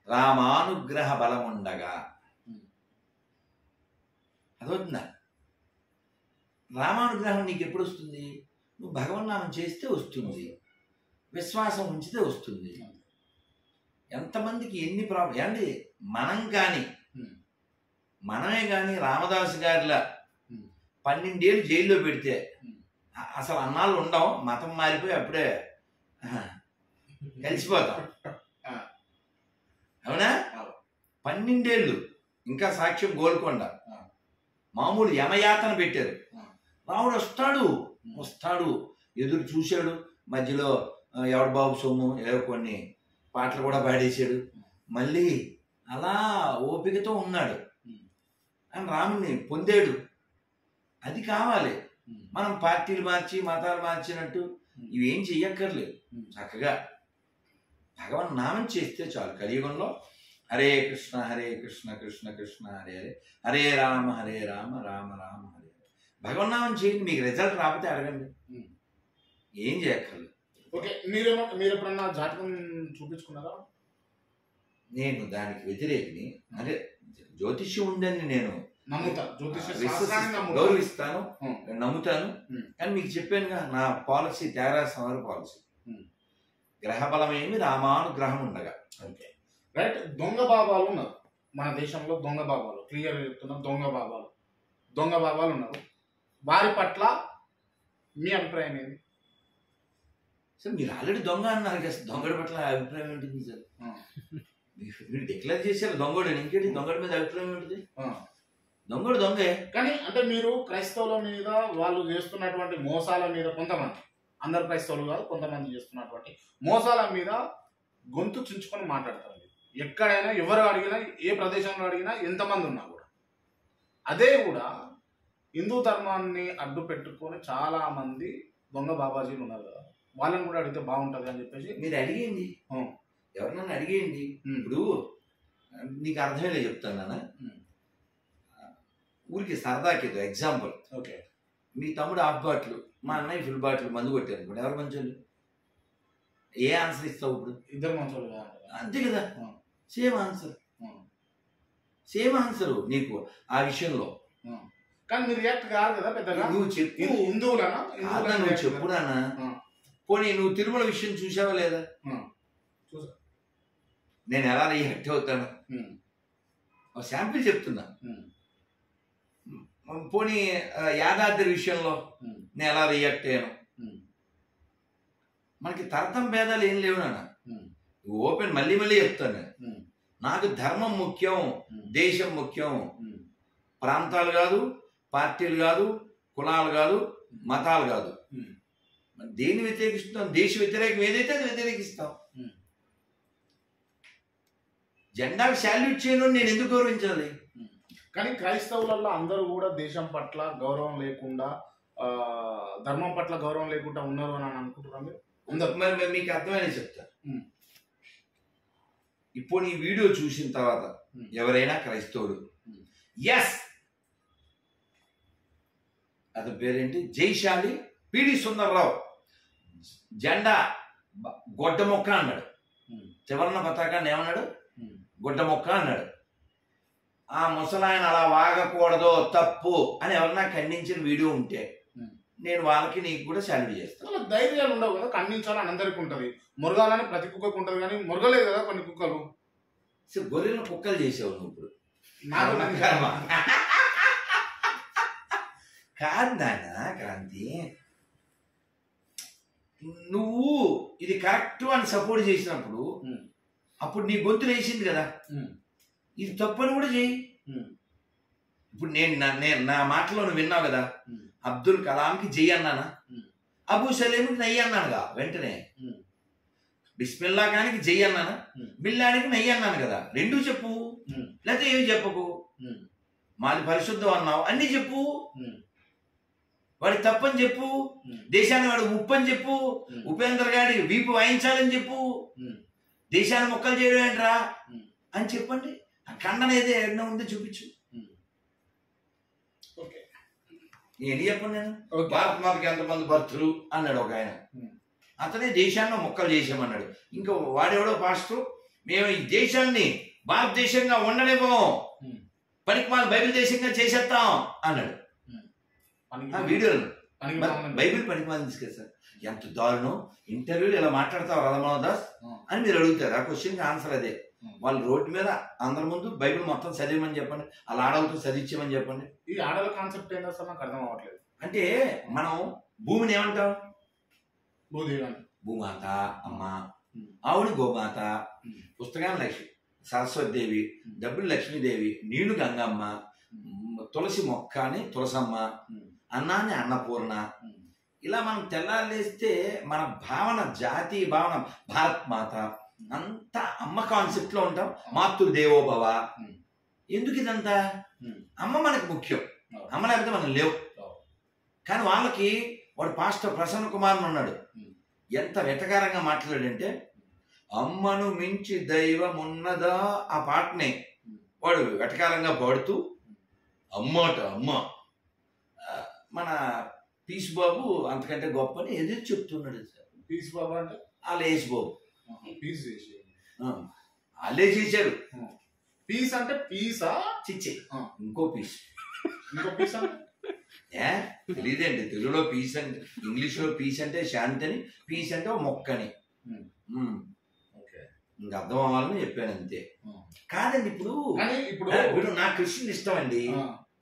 రామానుగ్రహ బలముండగా Hmm. అదవుతుందా రామానుగ్రహం నీకు ఎప్పుడు వస్తుంది నువ్వు భగవన్నామం చేస్తే వస్తుంది విశ్వాసం ఉంచితే వస్తుంది ఎంతమందికి ఎన్ని ప్రాబ్లం ఏంటి మనం కానీ Hmm. మనమే కానీ రామదాసు గారిలా Hmm. పన్నెండేళ్ళు జైల్లో పెడితే Hmm. అ- అసలు అన్నాళ్ళు ఉండవు మతం మారిపోయి అప్పుడే ఆహా, కలిసిపోతాం ఆ. అవునా అవును. పన్నెండేళ్ళు ఇంకా సాక్ష్యం గోల్కొండ ఆ. మామూలు యమయాతన పెట్టారు ఆ. రాముడు వస్తాడు వస్తాడు ఎదురు చూశాడు మధ్యలో ఆ, ఎవడు బాబు సొమ్ము ఏవో కొన్ని పాటలు కూడా పాడేశాడు మళ్ళీ అలా ఓపికతో ఉన్నాడు ఉమ్. అని రాముని పొందాడు అది కావాలి ఉమ్. మనం పార్టీలు మార్చి మతాలు మార్చినట్టు ఉమ్. ఇవేం చెయ్యక్కర్లేదు ఉమ్. చక్కగా భగవన్ నామం చేస్తే చాలు కలియుగంలో హరే కృష్ణ హరే కృష్ణ కృష్ణ కృష్ణ హరే హరే హరే రామ హరే రామ రామ రామ హరే హరే భగవన్నామం చేయండి మీకు రిజల్ట్ రాకపోతే అడగండి ఉమ్. ఏం చేయక్కర్లేదు ఓకే మీరేమో మీరు ఎప్పుడన్నా జాతకం చూపించుకున్నారా నేను దానికి వ్యతిరేకిని అంటే జ్యోతిష్యం ఉందని నేను నమ్ముతా జ్యోతిష విశ్వసిస్తాను, శాస్త్రాన్ని నమ్ముతా గౌరవిస్తాను ఉమ్. నమ్ముతాను ఉమ్. కానీ మీకు చెప్పానుగా నా పాలసీ త్యాగరాజ పాలసీ ఉమ్. గ్రహ బలమేమి రామానుగ్రహం ఉండగా ఓకే రైట్ దొంగ బాబాలు ఉన్నారు మన దేశంలో దొంగ బాబాలు క్లియర్ చెప్తున్నా దొంగ బాబాలు దొంగ బాబాలు ఉన్నారు వారి పట్ల మీ అభిప్రాయం ఏంటి సార్ మీరు ఆల్రెడీ దొంగ అన్నారు కదా సార్. దొంగడి పట్ల అభిప్రాయం ఏంటిది సార్ ఆ. మీరు- మీరు డిక్లేర్ చేశారు దొంగడు ఇంకేంటి దొంగడి మీద అభిప్రాయం ఏంటిది ఆ. దొంగడు దొంగే కానీ అంటే మీరు క్రైస్తవుల మీద వాళ్ళు చేస్తున్నటువంటి మోసాల మీద కొంతమంది అందరు క్రైస్తవులు కాదు కొంతమంది చేస్తున్నటువంటి మోసాల మీద గొంతు చించుకొని మాట్లాడతారు ఎక్కడైనా ఎవరు అడిగినా ఏ ప్రదేశంలో అడిగినా ఎంతమంది ఉన్నా కూడా అదే కూడా హిందూ ధర్మాన్ని అడ్డు పెట్టుకొని చాలా మంది దొంగ బాబాజీలు ఉన్నారు కదా వాళ్ళని కూడా అడిగితే బాగుంటది అని చెప్పేసి మీరు అడిగేయండి ఆ. ఎవరినన్నా అడిగేయండి ఉమ్, ఇప్పుడు నీకు అర్థమయ్యే చెప్తాను నాన్న ఉమ్, ఊరికి సరదాకి ఎగ్జాంపుల్ ఓకే మీ తమ్ముడు హాఫ్ బాటిల్ మా అన్నయ్య ఫుల్ బాటిల్ మందు కొట్టారు ఇప్పుడు ఎవరు మంచోళ్ళు ఏ ఆన్సర్ ఇస్తావు ఇప్పుడు ఇద్దరు మంచోళ్ళు కదా అంతే కదా ఆ. సేమ్ ఆన్సర్ ఆ. సేమ్ ఆన్సర్ నీకు ఆ విషయంలో కానీ మీరు రియాక్ట్ కాదు కదా పెద్దగా నువ్వు చెప్పు హిందూ- హిందువులనా కాదా హిందువులనా నువ్వు react చెప్పు నాన్న ఆ. పోనీ నువ్వు తిరుమల విషయం చూసావా లేదా ఆ. చూసా. నేను ఎలా రియాక్ట్ అవుతాను ఉమ్, ఒక శాంపిల్ చెప్తున్నా ఉమ్, పోనీ ఆ, యాదాద్రి విషయంలో ఉమ్, నేను ఎలా రియాక్ట్ అయ్యాను ఉమ్, మనకి తరతం భేదాలు ఏం లేవు నాన్న ఉమ్, ఓపెన్ మళ్ళీ మళ్ళీ చెప్తాను నేను. ఉమ్, నాకు ధర్మం ముఖ్యం ఉమ్, దేశం ముఖ్యం ఉమ్, ప్రాంతాలు కాదు పార్టీలు కాదు కులాలు కాదు మతాలు కాదు ఉమ్. మరి దేన్ని వ్యతిరేకిస్తున్నాం దేశ వ్యతిరేకం ఏదైతే అది వ్యతిరేకిస్తాం ఉమ్. జెండాకి శాల్యూట్ చేయను నేను ఎందుకు గౌరవించాలి కానీ క్రైస్తవులలో అందరూ కూడా దేశం పట్ల గౌరవం లేకుండా ఆ, ధర్మం పట్ల గౌరవం లేకుండా ఉన్నారు అని అనుకుంటున్నాను మీరు అందరు మరి మరి మీకు అర్థమైన చెప్తా ఉమ్. ఇప్పుడు ఈ వీడియో చూసిన తర్వాత ఉమ్. ఎవరైనా క్రైస్తవుడు ఉమ్. ఎస్ అతని పేరేంటి జైశాలి పిడి సుందర్రావు జెండా బ- గొడ్డ మొక్క అన్నాడు ఉమ్, త్రివర్ణ పతాకాన్ని ఏమన్నాడు ఉమ్, గుడ్డ మొక్క అన్నాడు ఆ ముసలాయన అలా వాగకూడదు తప్పు అని ఎవరన్నా ఖండించిన వీడియో ఉంటే ఉమ్. నేను వాళ్ళకి నీకు కూడా శాల్వీ చేస్తాను చాలా ధైర్యాలు ఉండవు కదా ఖండించాలని అందరికి ఉంటది మురగాలని ప్రతి కుక్కకు ఉంటది కానీ మురగలేదు కదా కొన్ని కుక్కలు సో గొర్రెలను కుక్కలు చేసావు నువ్వు ఇప్పుడు నాకు కర్మ. కాదు నాన్న క్రాంతి నువ్వు ఇది కరెక్ట్ అని సపోర్ట్ చేసినప్పుడు ఉమ్, అప్పుడు నీ గొంతు లేచింది కదా ఉమ్, ఇది తప్పని కూడా చెయ్యి ఉమ్, ఇప్పుడు నేను నా- నేను నా మాటలో నువ్వు విన్నావు కదా ఉమ్, అబ్దుల్ కలాంకి జై అన్నానా ఉమ్. అబూ సలీంకి నయ్యి అన్నానుగా వెంటనే ఉమ్. బిస్మిల్లా ఖానికి జై అన్నానా ఉమ్. బిల్లానికి నయ్యి అన్నాను కదా రెండు చెప్పు ఉమ్, లేకపోతే ఏమి చెప్పకు ఉమ్, మాది పరిశుద్ధం అన్నావు అన్ని చెప్పు ఉమ్, వాడి తప్పని చెప్పు ఉమ్, దేశాన్ని వాడు ముప్పని చెప్పు ఉమ్, ఉపేంద్ర గారి వీపు వాయించాలని చెప్పు ఉమ్, దేశాన్ని మొక్కలు చేయడం ఏంట్రా ఉమ్. అని చెప్పండి ఆ ఖండన ఏదో ఎన్నో ఉందో చూపించు ఉమ్. ఓకే నేను చెప్పండి నేను ఓకే భారత్ మాతకి ఎంతమంది భర్తలు అన్నాడు ఒక ఆయన ఉమ్. అతనే దేశాన్ని మొక్కలు చేసామన్నాడు ఇంకా వాడెవడో పాస్టర్ మేము ఈ దేశాన్ని భారతదేశంగా ఉండనివ్వము ఉమ్. పనికి మాల బైబిల్ దేశంగా చేసేస్తాం అన్నాడు పనికి ఆ వీడియోలు పనికి మరి మాలిన- బైబిల్ పనికి మాల తీసుకెళ్తారు ఎంత దారుణం ఇంటర్వ్యూలు ఇలా మాట్లాడతావు రాధమాధవ్ దాస్ ఉమ్. అని మీరు అడుగుతారు ఆ క్వశ్చన్కి ఆన్సర్ అదే ఉమ్. వాళ్ళు రోడ్డు మీద అందరి ముందు బైబిల్ మొత్తం చదివమని చెప్పండి అలా ఆడలతో చదివించమని చెప్పండి ఈ ఆడల కాన్సెప్ట్ ఏందో అసలు నాకు అర్థం అవ్వట్లేదు అంటే మనం భూమిని ఏమంటాం భూదేవి అని భూమాత అమ్మ ఉమ్. ఆవుని గోమాత ఉమ్. పుస్తకాన్ని లక్ష్మి సరస్వతి దేవి ఉమ్. డబ్బులు లక్ష్మీదేవి నీళ్లు గంగమ్మ ఉమ్. మ్, తులసి మొక్క అని తులసమ్మ ఉమ్. అన్నాన్ని అన్నపూర్ణ ఉమ్. ఇలా మనం తెల్లాలేస్తే మన భావన జాతీయ భావన భారత్ మాత అంతా అమ్మ కాన్సెప్ట్ లో ఉంటాం మాతృ దేవోభవ ఉమ్. ఎందుకు ఇదంతా ఉమ్. అమ్మ మనకు ముఖ్యం అవును. అమ్మ లేకపోతే మనం లేవు అవును. కానీ వాళ్ళకి వాడు పాస్టర్ ప్రసన్న కుమార్ అని ఉన్నాడు ఉమ్. ఎంత వెటకారంగా మాట్లాడాడంటే అమ్మను మించి దైవం ఉన్నదా ఆ పాటని ఉమ్. వాడు వెటకారంగా పాడుతూ అమ్మట అమ్మ ఆ, మన పీస్ బాబు అంతకంటే గొప్పని ఎదురు చెప్తున్నాడు సార్ పీస్ బాబా అంటే ఆలేష్ బాబు పీస్ చేసి ఆ, వాళ్ళే చేశారు పీస్ అంటే పీసా చిచ్చి ఆ. ఇంకో పీస్ ఇంకో పీస్ అంటే ఏ తెలియదండి తెలుగులో పీస్ అంటే ఇంగ్లీష్ లో పీస్ అంటే శాంతి అని పీస్ అంటే ఒక మొక్కని ఉమ్. ఉమ్, ఓకే ఇంకా అర్థం అవ్వాలని చెప్పాను అంతే కాదండి ఇప్పుడు కానీ ఇప్పుడు ఆ, ఇప్పుడు నా కృష్ణుని ఇష్టం అండి ఆ,